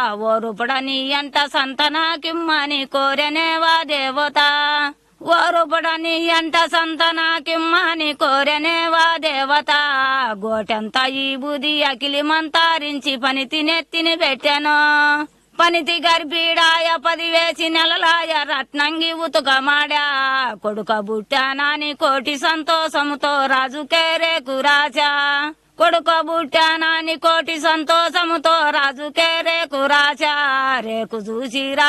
ఓరుపడని ఎంట సంతనాకిమ్మని కోరెనేవా దేవత ఓరుపడని ఎంట సంతనాకిమ్మని కోరెనేవా దేవత గోటెంత ఈ బుది అకిలి మంతారించి పని తినెత్తిని పెట్టెను పనితి గర్భీడాయ పది వేసి నెలలాయ రత్నంగి ఉతుకమాడా కొడుక బుట్టానాని కోటి సంతోషముతో రాజుకే రేకు రాజా కొడుక బుట్టానాని కోటి సంతోషముతో రాజుకే రేకు రాజా రేకు చూసి